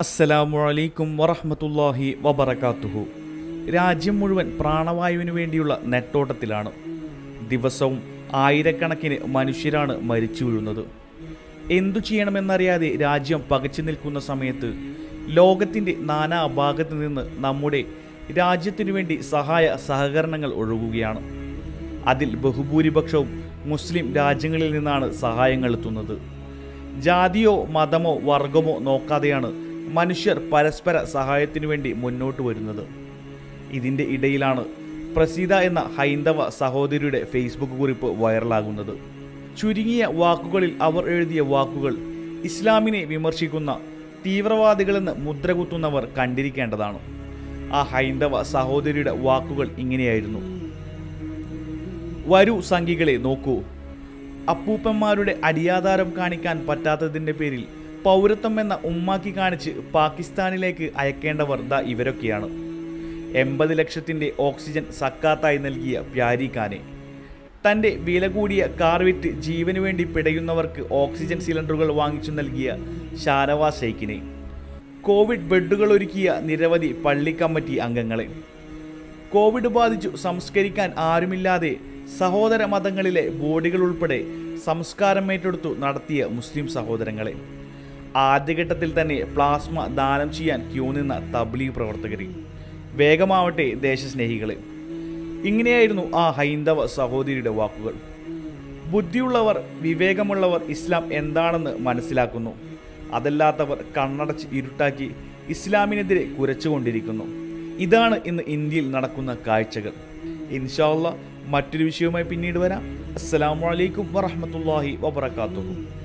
അസ്സലാമു അലൈക്കും വറഹ്മത്തുള്ളാഹി വബറകാതുഹു രാജ്യം മുഴുവൻ പ്രാണവായുവിന് വേണ്ടിയുള്ള നെട്ടോട്ടത്തിലാണ് ദിവസവും ആയിരക്കണക്കിന് മനുഷ്യരാണ് മരിച്ചു വീഴുന്നത് എന്തു ചെയ്യണമെന്നറിയാതെ രാജ്യം പകച്ചു നിൽക്കുന്ന സമയത്ത് ലോകത്തിൻ്റെ നാനാ ഭാഗത്ത് നിന്ന് നമ്മുടെ രാജ്യത്തിനു വേണ്ടി സഹായ സഹകരണങ്ങൾ ഒഴുകുകയാണ് അതിൽ ബഹുഭൂരിപക്ഷവും മുസ്ലിം രാജ്യങ്ങളിൽ നിന്നാണ് സഹായങ്ങൾ എത്തുന്നത് ജാതിയോ മതമോ വർഗമോ നോക്കാതെയാണ് മനുഷ്യർ പരസ്പര സഹായത്തിനു വേണ്ടി മുന്നോട്ട് വരുന്നത് ഇതിൻ്റെ ഇടയിലാണ് പ്രസീത എന്ന ഹൈന്ദവ സഹോദരിയുടെ ഫേസ്ബുക്ക് കുറിപ്പ് വൈറലാകുന്നത് ചുരുങ്ങിയ വാക്കുകളിൽ അവർ എഴുതിയ വാക്കുകൾ ഇസ്ലാമിനെ വിമർശിക്കുന്ന തീവ്രവാദികളെന്ന് മുദ്രകുത്തുന്നവർ കണ്ടിരിക്കേണ്ടതാണ് ആ ഹൈന്ദവ സഹോദരിയുടെ വാക്കുകൾ ഇങ്ങനെയായിരുന്നു വരൂ സംഘികളെ നോക്കൂ അപ്പൂപ്പന്മാരുടെ അടിയാധാരം കാണിക്കാൻ പറ്റാത്തതിൻ്റെ പേരിൽ പൗരത്വം എന്ന ഉമ്മാക്കി കാണിച്ച് പാകിസ്ഥാനിലേക്ക് അയക്കേണ്ടവർ ദാ ഇവരൊക്കെയാണ് എൺപത് ലക്ഷത്തിൻ്റെ ഓക്സിജൻ സക്കാത്തായി നൽകിയ പ്യാരി ഖാനെ തൻ്റെ വില കൂടിയ കാർ വിറ്റ് ജീവന് വേണ്ടി പിടയുന്നവർക്ക് ഓക്സിജൻ സിലിണ്ടറുകൾ വാങ്ങിച്ചു നൽകിയ ഷാനവാസ് ഷെയ്ഖിനെ കോവിഡ് ബെഡുകൾ ഒരുക്കിയ നിരവധി പള്ളി കമ്മിറ്റി അംഗങ്ങളെ കോവിഡ് ബാധിച്ചു സംസ്കരിക്കാൻ ആരുമില്ലാതെ സഹോദര മതങ്ങളിലെ ബോഡികൾ ഉൾപ്പെടെ സംസ്കാരം ഏറ്റെടുത്തു നടത്തിയ മുസ്ലിം സഹോദരങ്ങളെ ആദ്യഘട്ടത്തിൽ തന്നെ പ്ലാസ്മ ദാനം ചെയ്യാൻ ക്യൂ നിന്ന തബ്ലീഗ് പ്രവർത്തകരെ വേഗമാവട്ടെ ദേശസ്നേഹികളെ ഇങ്ങനെയായിരുന്നു ആ ഹൈന്ദവ സഹോദരിയുടെ വാക്കുകൾ ബുദ്ധിയുള്ളവർ വിവേകമുള്ളവർ ഇസ്ലാം എന്താണെന്ന് മനസ്സിലാക്കുന്നു അതല്ലാത്തവർ കണ്ണടച്ച് ഇരുട്ടാക്കി ഇസ്ലാമിനെതിരെ കുരച്ചുകൊണ്ടിരിക്കുന്നു ഇതാണ് ഇന്ന് ഇന്ത്യയിൽ നടക്കുന്ന കാഴ്ചകൾ ഇൻഷാല്ല മറ്റൊരു വിഷയവുമായി പിന്നീട് വരാം അസ്സലാമു അലൈക്കും വറഹ്മത്തുള്ളാഹി വബറകാതുഹു